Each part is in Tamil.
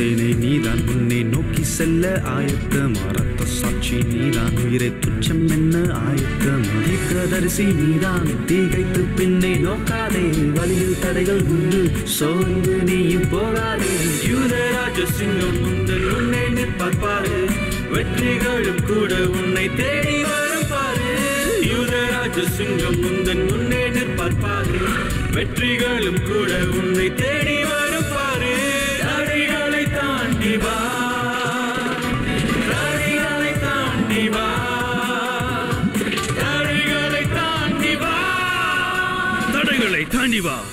சேனை நீதான் உன்னை நோக்கி செல்ல ஆயத்தம் ரத்த சாட்சி நீதான் உயிரை துச்சம் என்ன ஆயத்தம் தீர்க்கதரிசி நீதான் தீகைத்து பின்னை நோக்காதே வழியில் தடைகள் உண்டு சோர்ந்து நீயும் போகாதே யூதராஜ சிங்கம் முந்தன் உன்னை நிற்பாரு வெற்றிகளும் கூட உன்னை தேடி வரும் பாரு யூதராஜ சிங்கம் முந்தன் முன்னே நிற்பாரு வெற்றிகளும் கூட உன்னை தேடி வரும் பாரு தடைகளை தாண்டி வா தடைகளை தாண்டி வா தடைகளை தாண்டி வா தடைகளை தாண்டி வா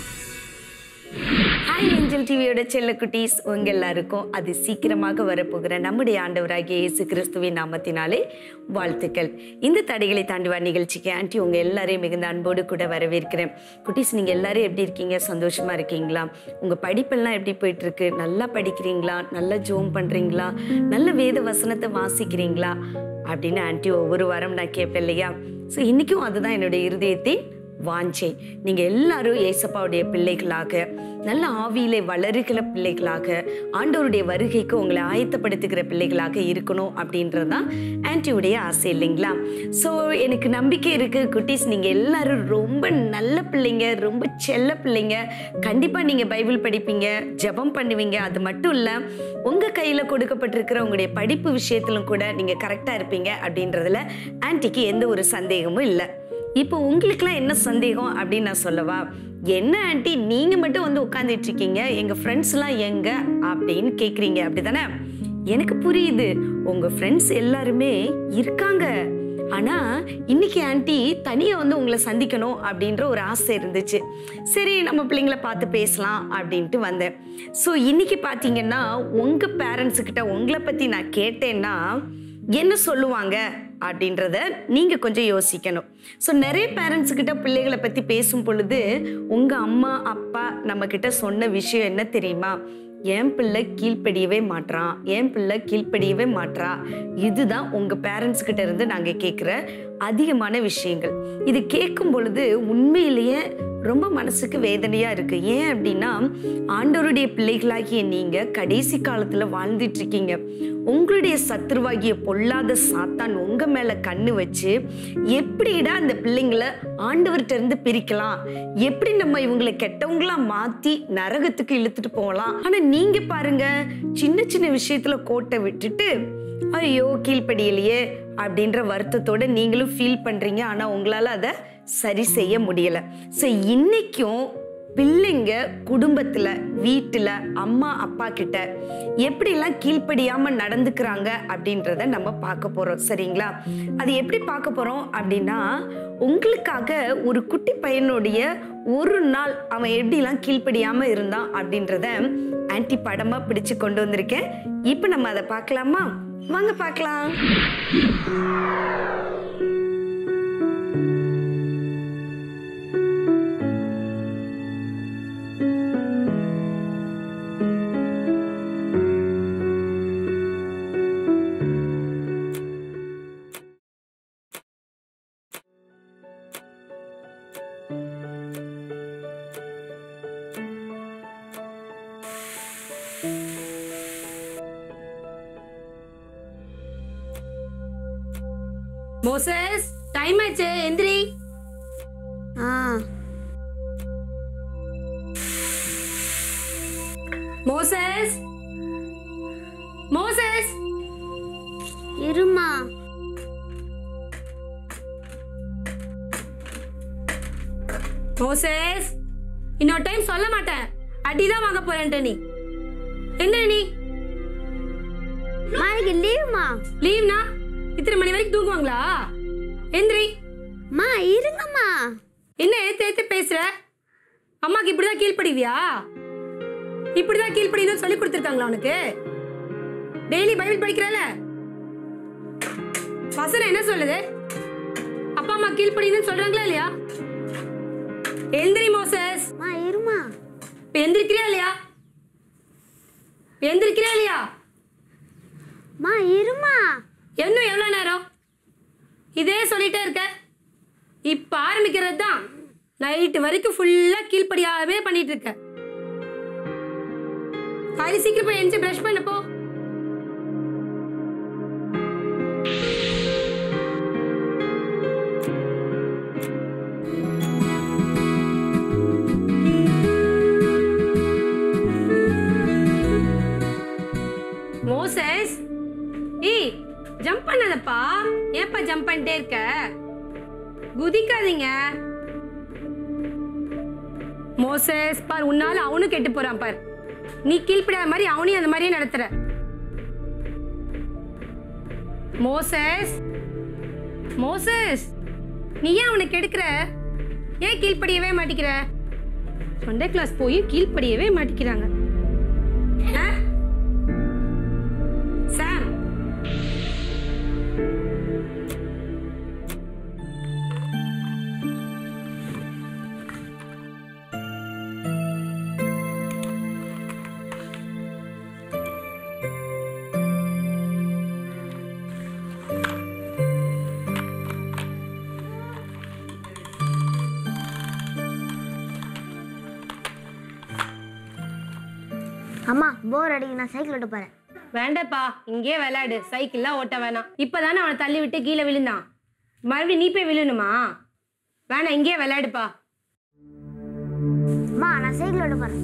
ஹாய் ஏஞ்சல் டிவியோட செல்லக்குட்டீஸ் உங்க எல்லாருக்கும் அது சீக்கிரமாக வரப்போகிற நம்முடைய ஆண்டவராகிய இயேசு கிறிஸ்துவின் நாமத்தினாலே வாழ்த்துக்கள் இந்த தடைகளை தாண்டுவா நிகழ்ச்சிக்கு ஆன்ட்டி உங்க எல்லாரையும் மிகுந்த அன்போடு கூட வரவேற்கிறேன் குட்டீஸ் நீங்க எல்லாரும் எப்படி இருக்கீங்க சந்தோஷமா இருக்கீங்களா உங்க படிப்பெல்லாம் எப்படி போயிட்டு இருக்கு நல்லா படிக்கிறீங்களா நல்லா ஜோம் பண்றீங்களா நல்ல வேத வசனத்தை வாசிக்கிறீங்களா அப்படின்னு ஆன்ட்டி ஒவ்வொரு வாரம் நான் கேட்பேன் இல்லையா ஸோ இன்னைக்கும் அதுதான் என்னுடைய இருதயத்தை வாஞ்சை நீங்க எல்லாரும் ஏசப்பாவுடைய பிள்ளைகளாக நல்ல ஆவியிலே வளருகிற பிள்ளைகளாக ஆண்டவருடைய வருகைக்கு உங்களை ஆயத்தப்படுத்துகிற பிள்ளைகளாக இருக்கணும் அப்படின்றது தான் ஆன்ட்டியுடைய ஆசை இல்லைங்களா ஸோ எனக்கு நம்பிக்கை இருக்கு குட்டீஸ் நீங்க எல்லாரும் ரொம்ப நல்ல பிள்ளைங்க ரொம்ப செல்ல பிள்ளைங்க கண்டிப்பா நீங்க பைபிள் படிப்பீங்க ஜெபம் பண்ணுவீங்க அது மட்டும் இல்ல உங்க கையில கொடுக்கப்பட்டிருக்கிற உங்களுடைய படிப்பு விஷயத்திலும் கூட நீங்க கரெக்டா இருப்பீங்க அப்படின்றதுல ஆன்ட்டிக்கு எந்த ஒரு சந்தேகமும் இல்லை இப்போ உங்களுக்குலாம் என்ன சந்தேகம் அப்படின்னு நான் சொல்லவா என்ன ஆண்டி நீங்க மட்டும் வந்து உட்காந்துட்டு இருக்கீங்க எங்க ஃப்ரெண்ட்ஸ்லாம் எங்க அப்படின்னு கேக்குறீங்க அப்படிதானே எனக்கு புரியுது உங்க ஃப்ரெண்ட்ஸ் எல்லாருமே இருக்காங்க ஆனா இன்னைக்கு ஆண்டி தனியா வந்து உங்களை சந்திக்கணும் அப்படின்ற ஒரு ஆசை இருந்துச்சு சரி நம்ம பிள்ளைங்கள பார்த்து பேசலாம் அப்படின்ட்டு வந்தேன் ஸோ இன்னைக்கு பார்த்தீங்கன்னா உங்க பேரண்ட்ஸ் கிட்ட உங்களை பத்தி நான் கேட்டேன்னா என்ன சொல்லுவாங்க அப்படின்றத நீங்க கொஞ்சம் யோசிக்கணும் ஸோ நிறைய பேரண்ட்ஸ் கிட்ட பிள்ளைகளை பத்தி பேசும் பொழுது உங்க அம்மா அப்பா நம்ம கிட்ட சொன்ன விஷயம் என்ன தெரியுமா என் பிள்ளை கீழ்ப்படியவே மாட்றான் என் பிள்ளை கீழ்ப்படியவே மாட்றா இதுதான் உங்க பேரண்ட்ஸ் கிட்ட இருந்து நாங்க கேட்குற அதிகமான விஷயங்கள் இது கேட்கும் பொழுது உண்மையிலேயே ரொம்ப மனசுக்கு வேதனையா இருக்கு ஏன் அப்படின்னா ஆண்டவருடைய பிள்ளைகளாகிய நீங்க கடைசி காலத்துல வாழ்ந்துட்டு இருக்கீங்க உங்களுடைய சத்துருவாகிய பொல்லாத சாத்தான் உங்க மேல கண்ணு வச்சு எப்படிடா அந்த பிள்ளைங்கள ஆண்டவர்கிட்ட இருந்து பிரிக்கலாம் எப்படி நம்ம இவங்களை கெட்டவங்களா மாத்தி நரகத்துக்கு இழுத்துட்டு போகலாம் ஆனா நீங்க பாருங்க சின்ன சின்ன விஷயத்துல கோட்டை விட்டுட்டு ஐயோ கீழ்ப்படியலையே அப்படின்ற வருத்தத்தோட நீங்களும் ஃபீல் பண்றீங்க ஆனா உங்களால அதை சரி செய்ய முடியல ஸோ இன்னைக்கும் பிள்ளைங்க குடும்பத்துல வீட்டுல அம்மா அப்பா கிட்ட எப்படிலாம் கீழ்ப்படியாம நடந்துக்கிறாங்க அப்படின்றத நம்ம பார்க்க போறோம் சரிங்களா அது எப்படி பார்க்க போறோம் அப்படின்னா உங்களுக்காக ஒரு குட்டி பையனுடைய ஒரு நாள் அவன் எப்படிலாம் கீழ்ப்படியாம இருந்தான் அப்படின்றத ஆன்டி படமா பிடிச்சு கொண்டு வந்திருக்கேன் இப்போ நம்ம அதை பார்க்கலாமா வாங்க பார்க்கலாம் மோசஸ் டைம் ஆச்சு எந்திரி ஆ மோசஸ் மோசஸ் இருமா மோசஸ் இன்னொரு டைம் சொல்ல மாட்டேன் அடிதான் வாங்க போறேன்ட்ட நீ எந்திரி நீ நாளைக்கு லீவுமா லீவ்னா இத்தனை மணி வரைக்கும் தூங்குவாங்களா எந்திரி மா இருங்கம்மா என்ன ஏத்து ஏத்து பேசுற அம்மாக்கு இப்படிதான் கீழ்ப்படிவியா இப்படிதான் கீழ்ப்படின்னு சொல்லி கொடுத்துருக்காங்களா உனக்கு டெய்லி பைபிள் படிக்கிறல வசனம் என்ன சொல்லுது அப்பா அம்மா கீழ்ப்படின்னு சொல்றாங்களா இல்லையா எந்திரி மோசஸ் மா இருமா இப்ப எந்திரிக்கிறியா இல்லையா எந்திரிக்கிறியா இல்லையா மா இருமா இன்னும் எவ்வளவு நேரம் இதே சொல்லிட்டே இருக்க இப்ப ஆரம்பிக்கிறது தான் நைட்டு வரைக்கும் ஃபுல்லா கீழ்ப்படியாவே பண்ணிட்டு இருக்க ஹரி சீக்கிரம் போய் எழுந்து ப்ரஷ் பண்ண போ மோசஸ் ஏய் ஜம்ப் பண்ணாதப்பா ஏன்ப்பா ஜம்ப் பண்ணிட்டே இருக்க குதிக்காதீங்க மோசஸ் பார் உன்னால அவனும் கெட்டு போறான் பார் நீ கீழ்ப்படாத மாதிரி அவனையும் அந்த மாதிரியே நடத்துற மோசஸ் மோசஸ் நீ ஏன் அவனை கெடுக்கிற ஏன் கீழ்ப்படியவே மாட்டிக்கிற சொந்த கிளாஸ் போய் கீழ்ப்படியவே மாட்டிக்கிறாங்க ஆ? சாம் அம்மா போர் அடிக்கு நான் சைக்கிள் ஓட்ட போறேன் வேண்டாப்பா இங்கே விளையாடு சைக்கிள்லாம் ஓட்ட வேணாம் இப்பதானே அவனை தள்ளி விட்டு கீழே விழுந்தான் மறுபடியும் நீ போய் விழுணுமா வேணாம் இங்கே விளையாடுப்பா அம்மா நான் சைக்கிள் ஓட்ட போறேன்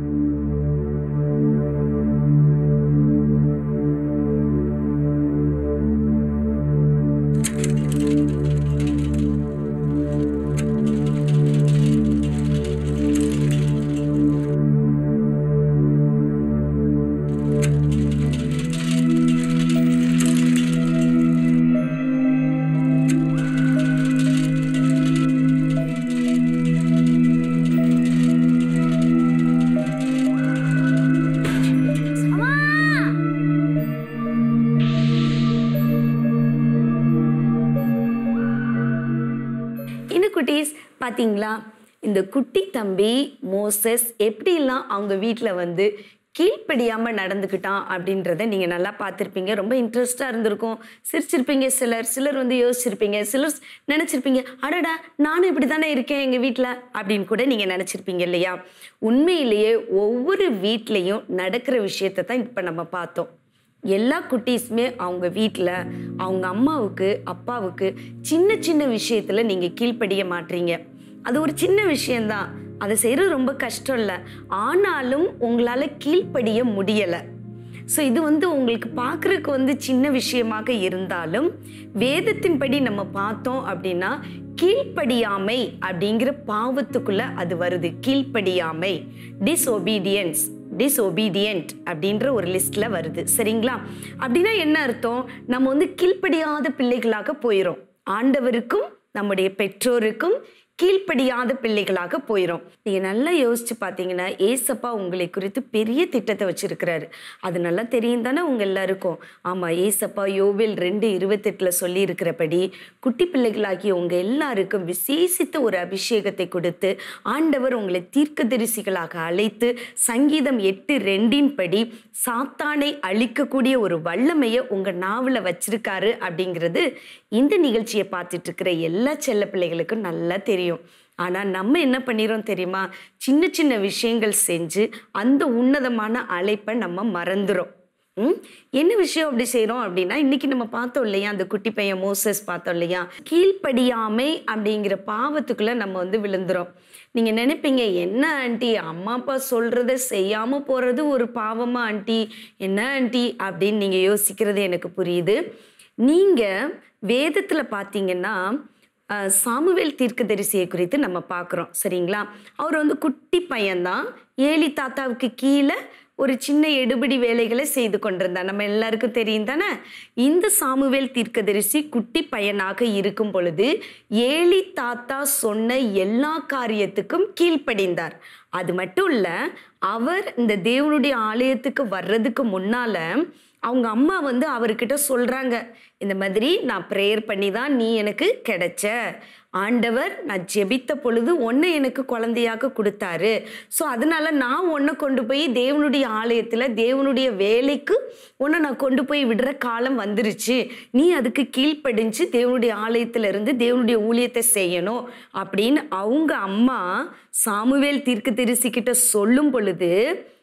என்ன குட்டீஸ் பார்த்தீங்களா இந்த குட்டி தம்பி மோசஸ் எப்படிலாம் அவங்க வீட்டில் வந்து கீழ்ப்படியாமல் நடந்துக்கிட்டான் அப்படின்றத நீங்கள் நல்லா பார்த்துருப்பீங்க ரொம்ப இன்ட்ரெஸ்டாக இருந்திருக்கும் சிரிச்சிருப்பீங்க சிலர் சிலர் வந்து யோசிச்சிருப்பீங்க சிலர் நினச்சிருப்பீங்க அடடா நானும் இப்படி தானே இருக்கேன் எங்கள் வீட்டில் அப்படின்னு கூட நீங்கள் நினச்சிருப்பீங்க இல்லையா உண்மையிலேயே ஒவ்வொரு வீட்லேயும் நடக்கிற விஷயத்தை தான் இப்போ நம்ம பார்த்தோம் எல்லா குட்டீஸுமே அவங்க வீட்டில் அவங்க அம்மாவுக்கு அப்பாவுக்கு சின்ன சின்ன விஷயத்தில் நீங்கள் கீழ்ப்படிய மாட்டீங்க அது ஒரு சின்ன விஷயம்தான் அதை செய்கிறது ரொம்ப கஷ்டம் இல்லை ஆனாலும் உங்களால் கீழ்ப்படிய முடியலை ஸோ இது வந்து உங்களுக்கு பார்க்குறதுக்கு வந்து சின்ன விஷயமாக இருந்தாலும் வேதத்தின்படி நம்ம பார்த்தோம் அப்படின்னா கீழ்ப்படியாமை அப்படிங்கிற பாவத்துக்குள்ள அது வருது கீழ்ப்படியாமை டிஸ்ஒபீடியன்ஸ் டிஸ்ஒபீடியன்ட் அப்படின்ற ஒரு லிஸ்ட்ல வருது சரிங்களா அப்படின்னா என்ன அர்த்தம் நம்ம வந்து கீழ்ப்படியாத பிள்ளைகளாக போயிடும் ஆண்டவருக்கும் நம்முடைய பெற்றோருக்கும் கீழ்ப்படியாத பிள்ளைகளாக போயிடும் நீங்க நல்லா யோசிச்சு பார்த்தீங்கன்னா ஏசப்பா உங்களை குறித்து பெரிய திட்டத்தை வச்சிருக்கிறாரு அது நல்லா தெரியும் தானே உங்க எல்லாருக்கும் ஆமா ஏசப்பா யோவில் ரெண்டு இருபத்தெட்டுல சொல்லி இருக்கிறபடி குட்டி பிள்ளைகளாகிய உங்க எல்லாருக்கும் விசேஷித்த ஒரு அபிஷேகத்தை கொடுத்து ஆண்டவர் உங்களை தீர்க்கதரிசிகளாக அழைத்து சங்கீதம் எட்டு ரெண்டின் படி சாத்தானை அழிக்கக்கூடிய ஒரு வல்லமையை உங்க நாவல வச்சிருக்காரு அப்படிங்கிறது இந்த நிகழ்ச்சியை பார்த்துட்டு இருக்கிற எல்லா செல்ல பிள்ளைகளுக்கும் நல்லா தெரியும் ஆனா நம்ம என்ன பண்ணிரோம் தெரியுமா சின்ன சின்ன விஷயங்கள் செஞ்சு அந்த உன்னதமான அழைப்பை நம்ம மறந்துரும் ம்? என்ன விஷயம் அப்படி செய்றோம் அப்படின்னா இன்னைக்கு நம்ம பார்த்தோம் இல்லையா அந்த குட்டி பையன் மோசஸ் பார்த்தோம் இல்லையா கீழ்ப்படியாமை அப்படிங்கிற பாவத்துக்குள்ள நம்ம வந்து விழுந்துரும் நீங்க நினைப்பீங்க என்ன ஆண்டி அம்மா அப்பா சொல்றத செய்யாம போறது ஒரு பாவமா ஆண்டி என்ன ஆண்டி அப்படின்னு நீங்க யோசிக்கிறது எனக்கு புரியுது நீங்க வேதத்துல பார்த்தீங்கன்னா அஹ், சாமுவேல் தீர்க்கதரிசியை குறித்து நம்ம பார்க்குறோம் சரிங்களா அவர் வந்து குட்டி பையன்தான் ஏலி தாத்தாவுக்கு கீழே ஒரு சின்ன எடுபிடி வேலைகளை செய்து கொண்டிருந்தார் நம்ம எல்லாருக்கும் தெரியும் தானே இந்த சாமுவேல் தீர்க்கதரிசி குட்டி பையனாக இருக்கும் பொழுது ஏலி தாத்தா சொன்ன எல்லா காரியத்துக்கும் கீழ்ப்படிந்தார் அது மட்டும் இல்ல அவர் இந்த தேவனுடைய ஆலயத்துக்கு வர்றதுக்கு முன்னால அவங்க அம்மா வந்து அவர்கிட்ட சொல்றாங்க இந்த மாதிரி நான் ப்ரேயர் பண்ணி தான் நீ எனக்கு கிடைச்ச ஆண்டவர் நான் ஜெபித்த பொழுது ஒன்றை எனக்கு குழந்தையாக கொடுத்தாரு ஸோ அதனால நான் உன்னை கொண்டு போய் தேவனுடைய ஆலயத்தில் தேவனுடைய வேலைக்கு உன்னை நான் கொண்டு போய் விடுற காலம் வந்துருச்சு நீ அதுக்கு கீழ்ப்படிஞ்சு தேவனுடைய ஆலயத்துல இருந்து தேவனுடைய ஊழியத்தை செய்யணும் அப்படின்னு அவங்க அம்மா சாமுவேல் தீர்க்கதரிசி கிட்ட சொல்லும் பொழுது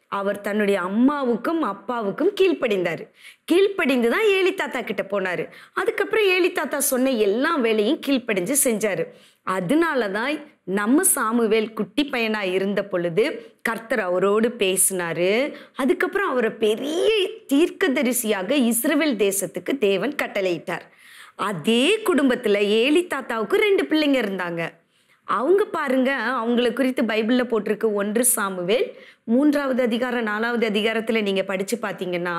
அவர் தன்னுடைய அம்மாவுக்கும் அப்பாவுக்கும் கீழ்ப்படிந்தார் கீழ்ப்படிந்து தான் ஏலி தாத்தா கிட்ட போனார் அதுக்கப்புறம் ஏலி தாத்தா சொன்ன எல்லா வேலையும் கீழ்ப்படிஞ்சு செஞ்சார் அதனால தான் நம்ம சாமுவேல் குட்டி பையனா இருந்த பொழுது கர்த்தர் அவரோடு பேசினாரு அதுக்கப்புறம் அவரை பெரிய தீர்க்கதரிசியாக இஸ்ரவேல் தேசத்துக்கு தேவன் கட்டளையிட்டார் அதே குடும்பத்தில் ஏலி தாத்தாவுக்கு ரெண்டு பிள்ளைங்க இருந்தாங்க அவங்க பாருங்க அவங்கள குறித்து பைபிளில் போட்டிருக்கு ஒன்று சாமுவேல் மூன்றாவது அதிகாரம் நாலாவது அதிகாரத்தில் நீங்கள் படித்து பார்த்தீங்கன்னா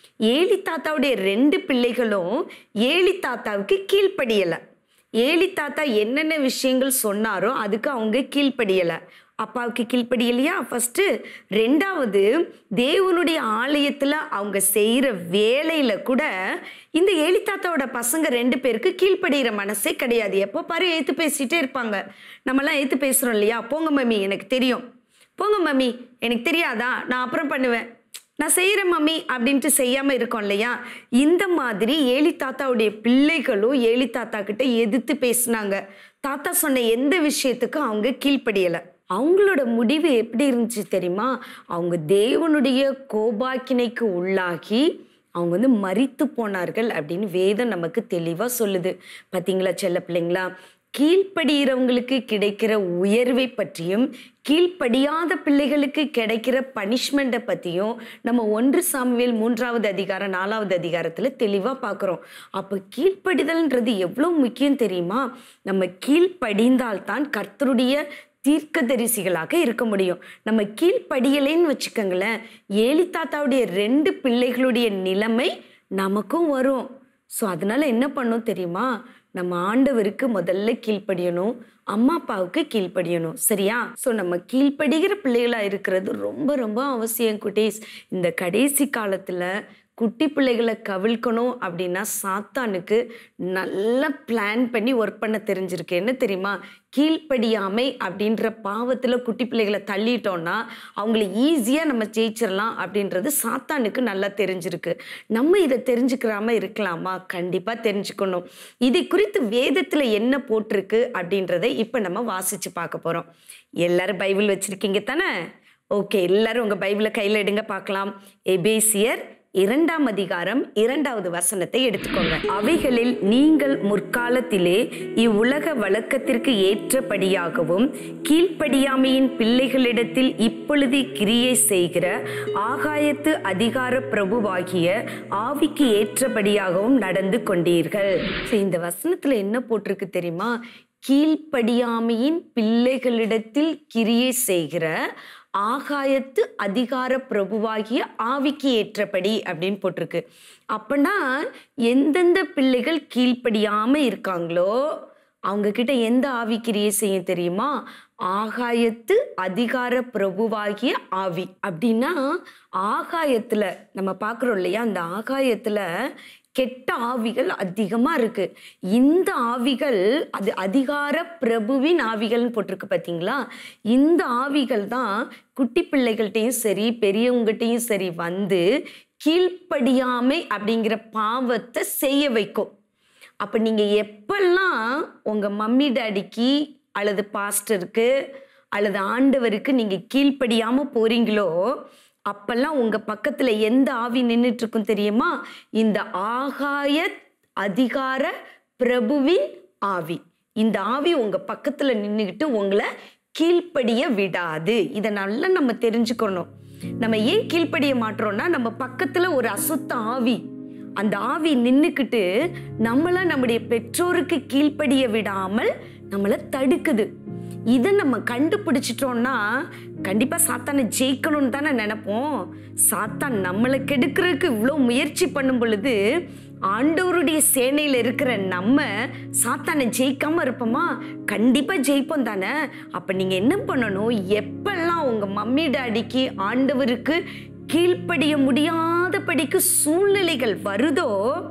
ஏலி தாத்தாவுடைய ரெண்டு பிள்ளைகளும் ஏலி தாத்தாவுக்கு கீழ்ப்படியலை ஏலி தாத்தா என்னென்ன விஷயங்கள் சொன்னாரோ அதுக்கு அவங்க கீழ்ப்படியலை அப்பாவுக்கு கீழ்ப்படியலையா ஃபஸ்ட்டு ரெண்டாவது தேவனுடைய ஆலயத்தில் அவங்க செய்கிற வேலையில் கூட இந்த ஏலி தாத்தாவோட பசங்க ரெண்டு பேருக்கு கீழ்ப்படுகிற மனசே கிடையாது எப்போ பாரு ஏற்று பேசிகிட்டே இருப்பாங்க நம்மலாம் ஏற்று பேசுகிறோம் இல்லையா போங்க மம்மி எனக்கு தெரியும் போங்க மம்மி எனக்கு தெரியாதா நான் அப்புறம் பண்ணுவேன் நான் செய்கிறேன் மம்மி அப்படின்ட்டு செய்யாமல் இருக்கோம் இல்லையா இந்த மாதிரி ஏலி தாத்தாவுடைய பிள்ளைகளும் ஏலி தாத்தா கிட்ட எதிர்த்து பேசினாங்க தாத்தா சொன்ன எந்த விஷயத்துக்கும் அவங்க கீழ்ப்படியலை அவங்களோட முடிவு எப்படி இருந்துச்சு தெரியுமா அவங்க தேவனுடைய கோபாக்கினைக்கு உள்ளாகி அவங்க வந்து மரித்து போனார்கள் அப்படின்னு வேதம் நமக்கு தெளிவாக சொல்லுது பார்த்தீங்களா செல்ல பிள்ளைங்களா கீழ்ப்படுகிறவங்களுக்கு கிடைக்கிற உயர்வை பற்றியும் கீழ்ப்படியாத பிள்ளைகளுக்கு கிடைக்கிற பனிஷ்மெண்ட்டை பற்றியும் நம்ம ஒன்று சாமுவேல் மூன்றாவது அதிகாரம் நாலாவது அதிகாரத்தில் தெளிவாக பார்க்குறோம் அப்போ கீழ்ப்படிதல்ன்றது எவ்வளோ முக்கியம் தெரியுமா நம்ம கீழ்ப்படிந்தால்தான் கர்த்தருடைய தீர்க்கதரிசிகளாக இருக்க முடியும் நம்ம கீழ்ப்படியலைன்னு வச்சுக்கோங்களேன் ஏலி தாத்தாவுடைய ரெண்டு பிள்ளைகளுடைய நிலைமை நமக்கும் வரும் ஸோ அதனால என்ன பண்ணும் தெரியுமா நம்ம ஆண்டவருக்கு முதல்ல கீழ்ப்படியணும் அம்மா அப்பாவுக்கு கீழ்ப்படியணும் சரியா ஸோ நம்ம கீழ்ப்படுகிற பிள்ளைகளாக இருக்கிறது ரொம்ப ரொம்ப அவசியம் குட்டீஸ் இந்த கடைசி காலத்தில் குட்டி பிள்ளைகளை கவிழ்க்கணும் அப்படின்னா சாத்தானுக்கு நல்லா பிளான் பண்ணி ஒர்க் பண்ண தெரிஞ்சிருக்கு என்ன தெரியுமா கீழ்ப்படியாமை அப்படின்ற பாவத்தில் குட்டி பிள்ளைகளை தள்ளிட்டோம்னா அவங்கள ஈஸியாக நம்ம ஜெயிச்சிடலாம் அப்படின்றது சாத்தானுக்கு நல்லா தெரிஞ்சிருக்கு நம்ம இதை தெரிஞ்சுக்கிறாம இருக்கலாமா கண்டிப்பாக தெரிஞ்சுக்கணும் இதை குறித்து வேதத்தில் என்ன போட்டிருக்கு அப்படின்றத இப்போ நம்ம வாசித்து பார்க்க போகிறோம் எல்லாரும் பைபிள் வச்சுருக்கீங்க தானே ஓகே எல்லாரும் உங்கள் பைபிளை கையில் எடுங்க பார்க்கலாம் எபேசியர் இரண்டாம் அதிகாரம் இரண்டாவது வசனத்தை எடுத்துக்கோங்க அவைகளில் நீங்கள் முற்காலத்திலே இவ்வுலக வழக்கத்திற்கு ஏற்றபடியாகவும் கீழ்ப்படியாமையின் பிள்ளைகளிடத்தில் இப்பொழுது கிரியை செய்கிற ஆகாயத்து அதிகார பிரபுவாகிய ஆவிக்கு ஏற்றபடியாகவும் நடந்து கொண்டீர்கள் So, இந்த வசனத்துல என்ன போட்டிருக்கு தெரியுமா கீழ்ப்படியாமையின் பிள்ளைகளிடத்தில் கிரியை செய்கிற ஆகாயத்து அதிகார பிரபுவாகிய ஆவிக்கு ஏற்றபடி அப்படின்னு போட்டிருக்கு அப்பனா எந்தெந்த பிள்ளைகள் கீழ்ப்படியாம இருக்காங்களோ அவங்க கிட்ட எந்த ஆவி கிரியை செய்யும் தெரியுமா ஆகாயத்து அதிகார பிரபுவாகிய ஆவி அப்படின்னா ஆகாயத்துல நம்ம பார்க்குறோம் இல்லையா அந்த ஆகாயத்துல கெட்ட ஆவிகள் அதிகமா இருக்கு இந்த ஆவிகள் அது அதிகார பிரபுவின் ஆவிகள்னு போட்டிருக்கு பார்த்தீங்களா இந்த ஆவிகள் தான் குட்டி பிள்ளைகள்கிட்டையும் சரி பெரியவங்ககிட்டையும் சரி வந்து கீழ்ப்படியாமை அப்படிங்கிற பாவத்தை செய்ய வைக்கும் அப்போ நீங்கள் எப்பெல்லாம் உங்கள் மம்மி டாடிக்கு அல்லது பாஸ்டருக்கு அல்லது ஆண்டவருக்கு நீங்கள் கீழ்ப்படியாமல் போறீங்களோ அப்பெல்லாம் உங்கள் பக்கத்தில் எந்த ஆவி நின்றுட்டு இருக்கும் தெரியுமா இந்த ஆகாய அதிகார பிரபுவின் ஆவி இந்த ஆவி உங்கள் பக்கத்தில் நின்றுக்கிட்டு உங்களை கீழ்ப்படிய விடாது இதை நல்லா நம்ம தெரிஞ்சுக்கணும் நம்ம ஏன் கீழ்ப்படிய மாட்டோம்னா நம்ம பக்கத்தில் ஒரு அசுத்த ஆவி அந்த ஆவி நின்றுக்கிட்டு நம்மள நம்முடைய பெற்றோருக்கு கீழ்ப்படிய விடாமல் நம்மளை தடுக்குது இதை நம்ம கண்டுபிடிச்சிட்டோம்னா கண்டிப்பாக சாத்தானை ஜெயிக்கணும்னு தானே நினைப்போம் சாத்தான் நம்மளை கெடுக்கிறதுக்கு இவ்வளோ முயற்சி பண்ணும் பொழுது ஆண்டவருடைய சேனையில் இருக்கிற நம்ம சாத்தானை ஜெயிக்காம இருப்போமா கண்டிப்பாக ஜெயிப்போம் தானே அப்போ நீங்கள் என்ன பண்ணணும் எப்பெல்லாம் உங்கள் மம்மி டாடிக்கு ஆண்டவருக்கு கீழ்ப்படிய முடியாதபடிக்கு சூழ்நிலைகள் வருதோ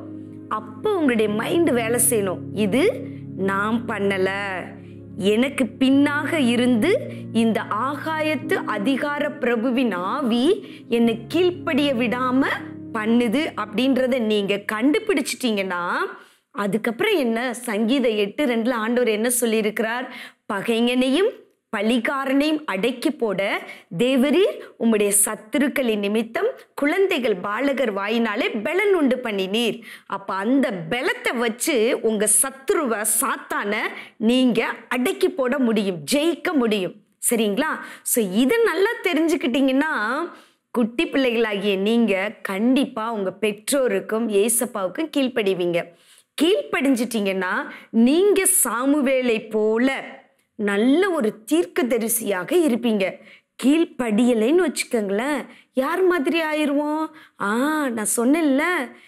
அப்போ உங்களுடைய மைண்டு வேலை செய்யணும் இது நான் பண்ணலை எனக்கு பின்னாக இருந்து இந்த ஆகாயத்து அதிகார பிரபுவின் ஆவி என்னை கீழ்ப்படிய விடாம பண்ணுது அப்படின்றத நீங்க கண்டுபிடிச்சிட்டீங்கன்னா அதுக்கப்புறம் என்ன சங்கீத எட்டு ரெண்டுல ஆண்டவர் என்ன சொல்லியிருக்கிறார் பகைஞனையும் பழிகாரனையும் அடக்கி போட தேவரீர் உம்முடைய சத்துருக்களின் நிமித்தம் குழந்தைகள் பாலகர் வாயினாலே பலன் உண்டு பண்ணினீர் அப்ப அந்த பலத்தை வச்சு உங்க சத்துருவ சாத்தான நீங்க அடக்கி போட முடியும் ஜெயிக்க முடியும் சரிங்களா ஸோ இதை நல்லா தெரிஞ்சுக்கிட்டீங்கன்னா குட்டி பிள்ளைகளாகிய நீங்க கண்டிப்பா உங்க பெற்றோருக்கும் ஏசப்பாவுக்கும் கீழ்ப்படிவீங்க கீழ்ப்படிஞ்சிட்டீங்கன்னா நீங்க சாமுவேலை போல நல்ல ஒரு தீர்க்கதரிசியாக இருப்பீங்க கீழ்ப்படியலைன்னு வச்சுக்கோங்களேன் யார் மாதிரி ஆயிடுவோம் ஆ நான் சொன்னேன்ல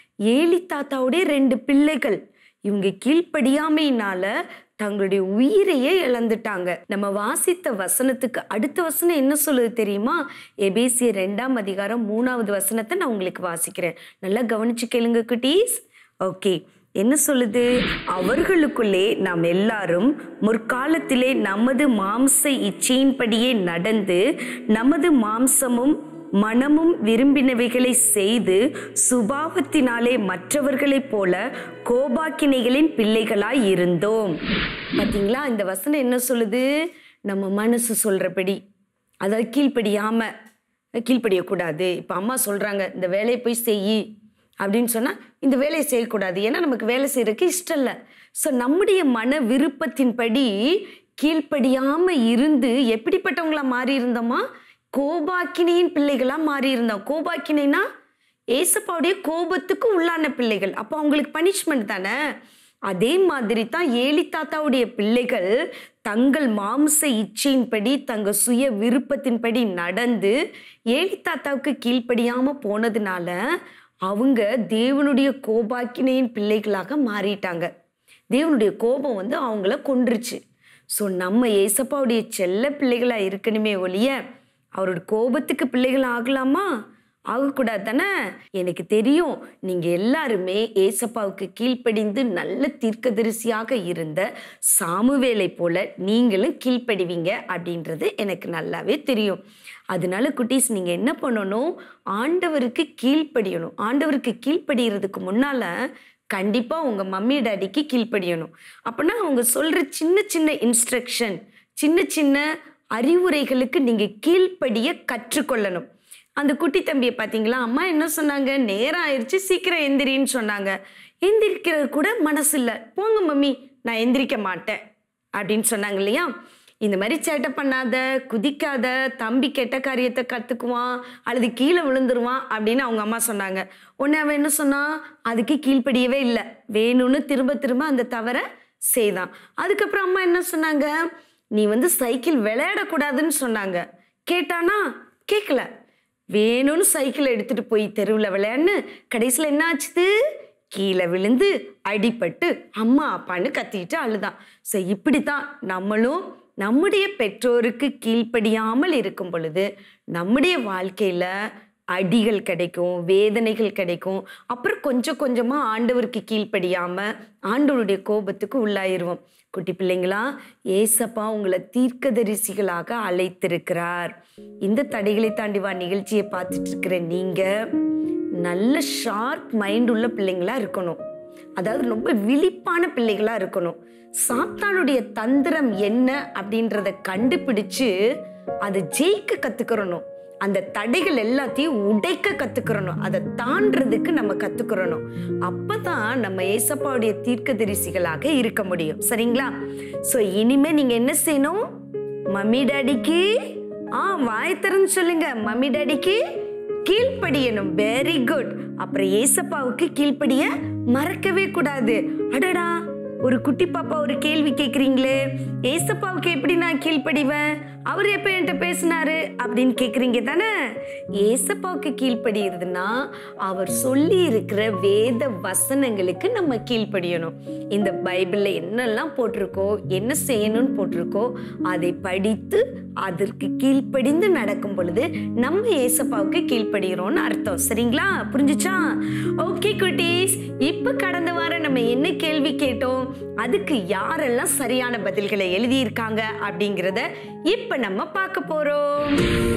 ஏலி தாத்தாவுடைய ரெண்டு பிள்ளைகள் இவங்க கீழ்ப்படியாமையினால தங்களுடைய உயிரையே இழந்துட்டாங்க நம்ம வாசித்த வசனத்துக்கு அடுத்த வசனம் என்ன சொல்லுது தெரியுமா எபேசிய ரெண்டாம் அதிகாரம் மூணாவது வசனத்தை நான் உங்களுக்கு வாசிக்கிறேன் நல்லா கவனிச்சு கேளுங்க குட்டீஸ் ஓகே என்ன சொல்லுது அவர்களுக்குள்ளே நாம் எல்லாரும் முற்காலத்திலே நமது மாம்ச இச்சையின்படியே நடந்து நமது மாம்சமும் மனமும் விரும்பினவைகளை செய்து சுபாவத்தினாலே மற்றவர்களைப் போல கோபாக்கினைகளின் பிள்ளைகளாய் இருந்தோம் பாத்தீங்களா இந்த வசனம் என்ன சொல்லுது நம்ம மனசு சொல்றபடி அதை கீழ்ப்படியாம கீழ்ப்படியக்கூடாது இப்போ அம்மா சொல்றாங்க இந்த வேலையை போய் செய் அப்படின்னு சொன்னால் இந்த வேலையை செய்யக்கூடாது ஏன்னா நமக்கு வேலை செய்யறதுக்கு இஷ்டம் இல்லை ஸோ நம்முடைய மன விருப்பத்தின்படி கீழ்ப்படியாம இருந்து எப்படிப்பட்டவங்களா மாறி இருந்தோமா கோபாக்கினியின் பிள்ளைகளா மாறி இருந்தோம் கோபாக்கினைனா ஏசப்பாவுடைய கோபத்துக்கு உள்ளான பிள்ளைகள் அப்போ அவங்களுக்கு பனிஷ்மெண்ட் தானே அதே மாதிரி தான் ஏலி தாத்தாவுடைய பிள்ளைகள் தங்கள் மாம்ச இச்சையின்படி தங்க சுய விருப்பத்தின்படி நடந்து ஏலி தாத்தாவுக்கு கீழ்ப்படியாம போனதுனால அவங்க தேவனுடைய கோபாக்கினையின் பிள்ளைகளாக மாறிட்டாங்க தேவனுடைய கோபம் வந்து அவங்கள கொன்றுச்சு ஸோ நம்ம ஏசப்பாவுடைய செல்ல பிள்ளைகளாக இருக்கணுமே ஒழிய அவரோட கோபத்துக்கு பிள்ளைகள் ஆகலாமா ஆகக்கூடாது தானே எனக்கு தெரியும் நீங்கள் எல்லாருமே ஏசப்பாவுக்கு கீழ்ப்படிந்து நல்ல தீர்க்கதரிசியாக இருந்த சாமுவேலை போல நீங்களும் கீழ்ப்படிவீங்க அப்படின்றது எனக்கு நல்லாவே தெரியும் அதனால குட்டீஸ் நீங்கள் என்ன பண்ணணும் ஆண்டவருக்கு கீழ்ப்படியணும் ஆண்டவருக்கு கீழ்ப்படிகிறதுக்கு முன்னால் கண்டிப்பாக உங்கள் மம்மி டாடிக்கு கீழ்ப்படியணும் அப்போனா அவங்க சொல்கிற சின்ன சின்ன இன்ஸ்ட்ரக்ஷன் சின்ன சின்ன அறிவுரைகளுக்கு நீங்கள் கீழ்ப்படிய கற்றுக்கொள்ளணும் அந்த குட்டி தம்பியை பார்த்தீங்களா அம்மா என்ன சொன்னாங்க நேரம் ஆயிடுச்சு சீக்கிரம் எந்திரின்னு சொன்னாங்க எந்திரிக்கிறது கூட மனசு இல்லை போங்க மம்மி நான் எந்திரிக்க மாட்டேன் அப்படின்னு சொன்னாங்க இல்லையா இந்த மாதிரி சேட்டை பண்ணாத குதிக்காத தம்பி கெட்ட காரியத்தை கற்றுக்குவான் அல்லது கீழே விழுந்துருவான் அப்படின்னு அவங்க அம்மா சொன்னாங்க உடனே அவன் என்ன சொன்னான் அதுக்கு கீழ்ப்படியவே இல்லை வேணும்னு திரும்ப திரும்ப அந்த தவறை செய்தான் அதுக்கப்புறம் அம்மா என்ன சொன்னாங்க நீ வந்து சைக்கிள் விளையாடக்கூடாதுன்னு சொன்னாங்க கேட்டானா கேட்கல வேணும்னு சைக்கிளை எடுத்துட்டு போய் தெருவில் விளையாடுன்னு கடைசியில் என்ன ஆச்சுது கீழே விழுந்து அடிபட்டு அம்மா அப்பான்னு கத்திட்டு அழுதான் ஸோ இப்படி தான் நம்மளும் நம்முடைய பெற்றோருக்கு கீழ்ப்படியாமல் இருக்கும் பொழுது நம்முடைய வாழ்க்கையில் அடிகள் கிடைக்கும் வேதனைகள் கிடைக்கும் அப்புறம் கொஞ்சம் கொஞ்சமாக ஆண்டவருக்கு கீழ்ப்படியாமல் ஆண்டவருடைய கோபத்துக்கு உள்ளாயிருவோம் குட்டி பிள்ளைங்களா ஏசப்பா உங்களை தீர்க்கதரிசிகளாக அழைத்திருக்கிறார் இந்த தடைகளை தாண்டி வா நிகழ்ச்சியை பார்த்துட்டு இருக்கிற நீங்கள் நல்ல ஷார்ப் மைண்ட் உள்ள பிள்ளைங்களா இருக்கணும் அதாவது ரொம்ப விழிப்பான பிள்ளைகளா இருக்கணும் சாத்தானுடைய தந்திரம் என்ன அப்படின்றத கண்டுபிடிச்சு அதை ஜெயிக்க கத்துக்கிறணும் அந்த தடைகள் எல்லாத்தையும் உடைக்க கத்துக்கிறணும் அதை தாண்டறதுக்கு நம்ம கத்துக்கிறணும் அப்பதான் நம்ம ஏசப்பாவுடைய தீர்க்கதரிசிகளாக இருக்க முடியும் சரிங்களா ஸோ இனிமே நீங்க என்ன செய்யணும் மம்மி டாடிக்கு ஆ வாய் திறந்து சொல்லுங்க மம்மி டாடிக்கு கீழ்ப்படியணும் வெரி குட் அப்புறம் ஏசப்பாவுக்கு கீழ்ப்படிய மறக்கவே கூடாது அடடா ஒரு குட்டி பாப்பா ஒரு கேள்வி கேக்குறீங்களே ஏசப்பாவுக்கு எப்படி நான் கீழ்ப்படிவேன் அவர் எப்ப என்கிட்ட பேசினாரு அப்படின்னு கேக்குறீங்க தானே ஏசப்பாவுக்கு கீழ்ப்படிகிறதுனா அவர் சொல்லி இருக்கிற வேத வசனங்களுக்கு நம்ம கீழ்ப்படியணும் இந்த பைபிள்ல என்னெல்லாம் போட்டிருக்கோ என்ன செய்யணும்னு போட்டிருக்கோ அதை படித்து அதற்கு கீழ்ப்படிந்து நடக்கும் பொழுது நம்ம ஏசப்பாவுக்கு கீழ்ப்படுகிறோம்னு அர்த்தம் சரிங்களா புரிஞ்சுச்சா ஓகே குட்டீஸ் இப்ப கடந்த வாரம் நம்ம என்ன கேள்வி கேட்டோம் அதுக்கு யாரெல்லாம் சரியான பதில்களை எழுதியிருக்காங்க அப்படிங்கிறத இப்ப நம்ம பார்க்க போறோம்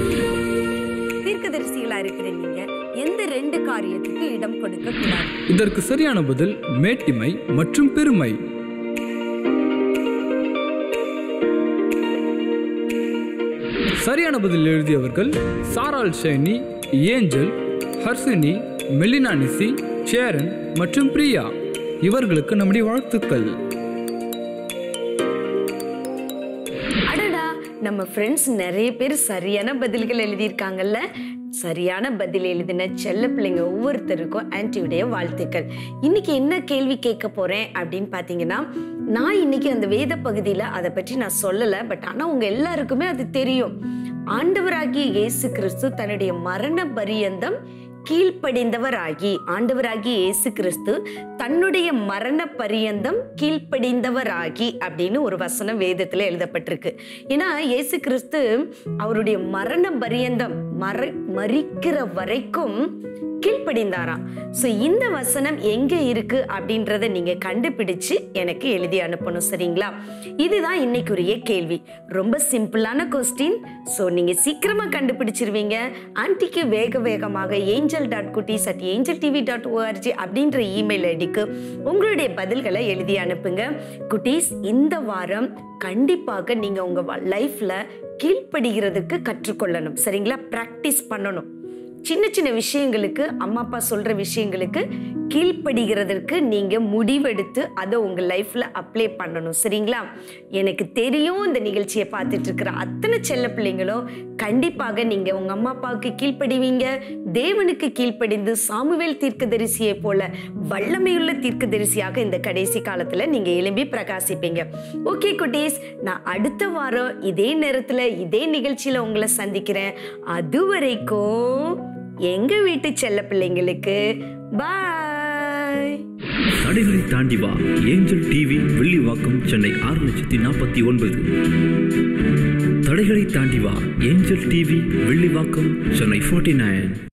தீர்க்கதரிசிகளா இருக்கிற நீங்க எந்த ரெண்டு காரியத்துக்கு இடம் கொடுக்க கூடாது இதற்கு சரியான பதில் மேட்டிமை மற்றும் பெருமை சரியான பதில் எழுதியவர்கள் சாரால் Shiny Angel Harshini Melina Nisi Sharon மற்றும் பிரியா இவர்களுக்கு நம்முடைய வாழ்த்துக்கள் அடடா நம்ம ஃப்ரெண்ட்ஸ் நிறைய பேர் சரியான பதில்கள் எழுதியிருக்காங்கல்ல சரியான பதில் எழுதின செல்ல பிள்ளைங்க ஒவ்வொருத்தருக்கும் ஆன்டியுடைய வாழ்த்துக்கள் இன்னைக்கு என்ன கேள்வி கேட்க போறேன் அப்படின்னு பார்த்தீங்கன்னா நான் இன்னைக்கு அந்த வேத பகுதியில் அதை பற்றி நான் சொல்லலை பட் ஆனால் உங்க எல்லாருக்குமே அது தெரியும் ஆண்டவராகிய இயேசு கிறிஸ்து தன்னுடைய மரண பரியந்தம் கீழ்ப்படிந்தவராகி ஆண்டவராகி இயேசு கிறிஸ்து தன்னுடைய மரண பரியந்தம் கீழ்ப்படிந்தவராகி அப்படின்னு ஒரு வசனம் வேதத்துல எழுதப்பட்டிருக்கு ஏன்னா இயேசு கிறிஸ்து அவருடைய மரண பரியந்தம் மர மறிக்கிற வரைக்கும் கீழ்ப்படிந்தாராம் ஸோ இந்த வசனம் எங்க இருக்கு அப்படின்றத நீங்க கண்டுபிடிச்சு எனக்கு எழுதி அனுப்பணும் சரிங்களா இதுதான் இன்னைக்குரிய கேள்வி ரொம்ப சிம்பிளான கொஸ்டின் ஸோ நீங்க சீக்கிரமா கண்டுபிடிச்சிருவீங்க ஆன்டிக்கு வேக வேகமாக ஏஞ்சல் டாட் குட்டீஸ் at angel TV dot O R G அப்படின்ற இமெயில் ஐடிக்கு உங்களுடைய பதில்களை எழுதி அனுப்புங்க குட்டீஸ் இந்த வாரம் கண்டிப்பாக நீங்க உங்க லைஃப்ல கீழ்ப்படுகிறதுக்கு கற்றுக்கொள்ளணும் சரிங்களா ப்ராக்டிஸ் பண்ணணும் சின்ன சின்ன விஷயங்களுக்கு அம்மா அப்பா சொல்ற விஷயங்களுக்கு கீழ்ப்படுகிறதற்கு நீங்க முடிவெடுத்து அதை உங்க லைஃப்ல அப்ளை பண்ணணும் சரிங்களா எனக்கு தெரியும் இந்த நிகழ்ச்சியை பார்த்துட்டு இருக்கிற அத்தனை செல்ல பிள்ளைங்களும் கண்டிப்பாக நீங்க உங்க அம்மா அப்பாவுக்கு கீழ்ப்படிவீங்க தேவனுக்கு கீழ்ப்படிந்து சாமுவேல் தீர்க்கதரிசியை போல வல்லமையுள்ள தீர்க்கதரிசியாக இந்த கடைசி காலத்துல நீங்க எழும்பி பிரகாசிப்பீங்க ஓகே குட்டீஸ் நான் அடுத்த வாரம் இதே நேரத்துல இதே நிகழ்ச்சியில உங்களை சந்திக்கிறேன் அது வரைக்கும் எங்க வீட்டு செல்ல பிள்ளைங்களுக்கு பாய் தடைகளை தாண்டி வா ஏஞ்சல் டிவி வெள்ளிவாக்கம் சென்னை ஆறு லட்சத்தி நாற்பத்தி ஒன்பது தடைகளை தாண்டி வா angel TV Vellivakkam Chennai forty nine